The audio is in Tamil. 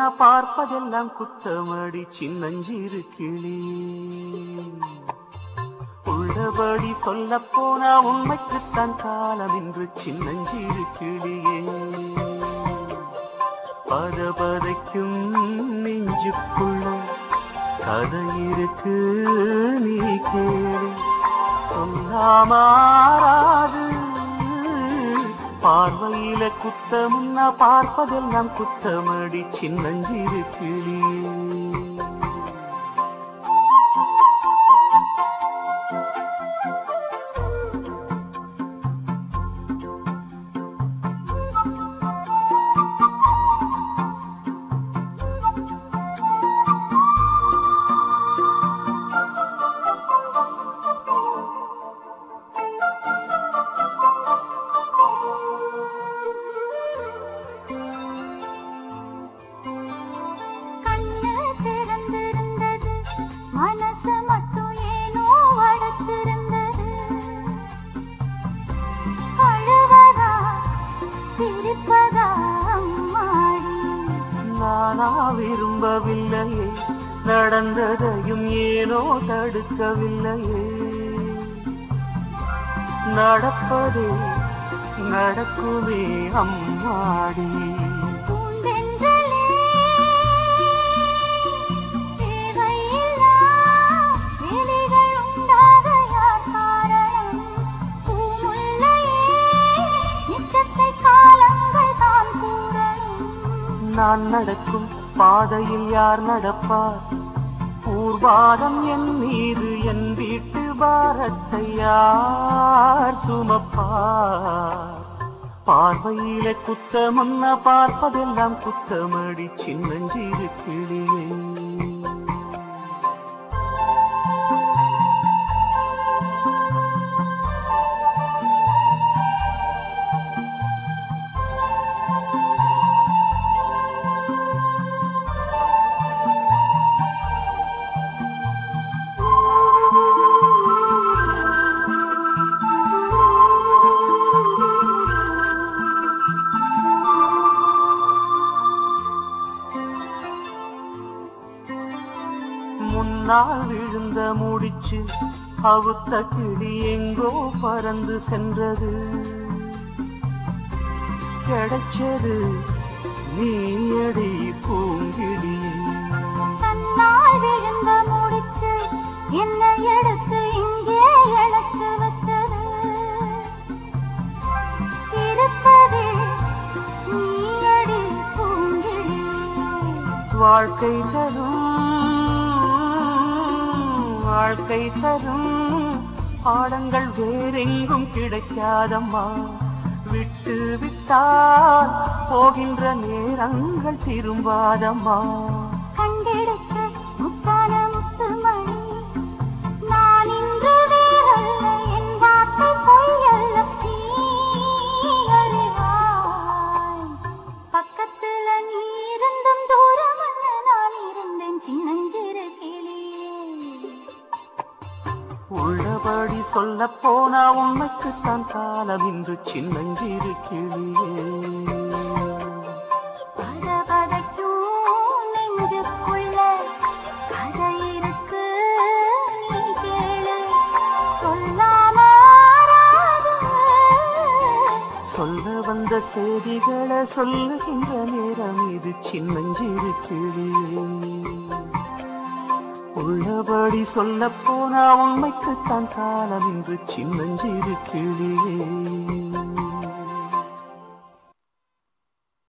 முன்ன பார்ப்பதெல்லாம் குத்தமடி சின்னஞ்சிறு கிளி உள்ளபடி சொல்ல போனா உண்மைக்குத்தான் காலம் என்று சின்னஞ்சிறு கிளியே பதபதைக்கும் நெஞ்சுக்குள்ள கதை இருக்கு நீ கேளு சொல்லாமாறாது பார்வையில குத்தமுன்னா பார்ப்பதெல்லாம் குத்தமடி சின்னஞ்சிறு கிளி கண்ணு திறந்திருந்தது மனசு மட்டும் ஏனோ அடைச்சிருந்தது அழுவதா சிரிப்பதா அம்மாடி நானா விரும்பவில்லையே நடந்ததையும் ஏனோ தடுக்கவில்லையே நடப்பதே நடக்குமே அம்மாடி பூந்தென்றலே தேவையில்லா எலிகள் உண்டாக யார் காரணம் பூமுல்லையே நிச்சத்தை காலங்கள் தான் கூறணும் நான் நடக்கும் பாதையில் யார் நடப்பார் பூர்வாதம் என் மீது என் வீட்டு பாரத்தை யார் சுமப்பார் பார்வையில குத்தமுன்ன பார்ப்பதெல்லாம் குத்தமடி சின்னஞ்சிறு கிளியே முன்னால் விழுந்த முடிச்சு அவுத்த கிளி எங்கோ பறந்து சென்றது கிடைச்சது நீயடி பூங்கிடி தன்னால் விழுந்த முடிச்சு என்னை எடுத்து இங்கே இழத்து வச்சது இருப்பதே நீயடி பூங்கிழி வாழ்க்கை தரும் வாழ்க்கை தரும் பாடங்கள் வேறெங்கும் கிடைக்காதம்மா விட்டு விட்டால் போகின்ற நேரங்கள் திரும்பாதம்மா கண்டெடுத்த முத்தான முத்துமணி நான் இன்று வேறல்ல என் வார்த்தை பொய்யல்ல நீ அறிவாய் பக்கத்துல நீ இருந்தும் தூரம் நான் இருந்தேன் சின்னஞ்சிறு கிளியே உள்ளபடி சொல்ல போனா உண்மைக்குத்தான் காலம் இன்று சின்னஞ்சிறு கிளியே பதபதைக்கும் நெஞ்சுக்குள்ள கதை இருக்கு நீ கேளு சொல்லாம ஆறாது. சொல்ல வந்த செய்திகளை சொல்லுகின்ற நேரம் இது சின்னஞ்சிறு கிளியே உள்ளபடி சொல்ல போனா உண்மைக்குத்தான் காலம் இன்று சின்னஞ்சிறு கிளியே